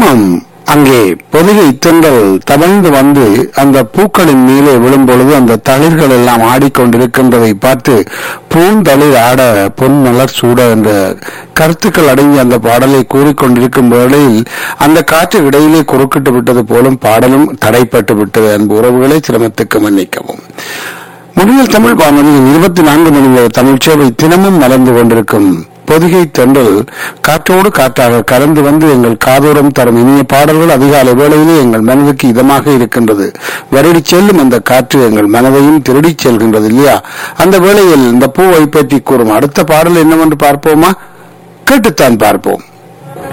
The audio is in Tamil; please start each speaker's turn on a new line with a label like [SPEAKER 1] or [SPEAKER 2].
[SPEAKER 1] ஆமாம் அங்கே பொதுகை தென்றல் தவழ்ந்து வந்து அந்த பூக்களின் மேலே விழும் பொழுது அந்த தளிர்கள் எல்லாம் ஆடிக்கொண்டிருக்கின்றதை பார்த்து பூந்தளிர் ஆட பொன் மலர் சூட என்ற கருத்துக்கள் அடங்கிய அந்த பாடலை கூறிக்கொண்டிருக்கும் வேளையில் அந்த காற்று இடையிலே குறுக்கிட்டு விட்டது போலும் பாடலும் தடைப்பட்டு விட்டது அன்பு உறவுகளை சிரமத்துக்கு மன்னிக்கவும் முன்னில் தமிழ் வானொலியின் இருபத்தி நான்கு மணி நேர தமிழ் சேவை தினமும் மலர்ந்து கொண்டிருக்கும் பொதிகை தென்றல் காற்றோடு காற்றாக கலந்து வந்து எங்கள் காதோரம் தரும் இனிய பாடல்கள் அதிகாலை வேளையிலே எங்கள் மனதுக்கு இதமாக இருக்கின்றது வருடி செல்லும் அந்த காற்று எங்கள் மனதையும் திருடிச் செல்கின்றது இல்லையா அந்த வேளையில் இந்த பூவை பற்றி கூறும் அடுத்த பாடல் என்னவென்று பார்ப்போமா கேட்டுத்தான் பார்ப்போம்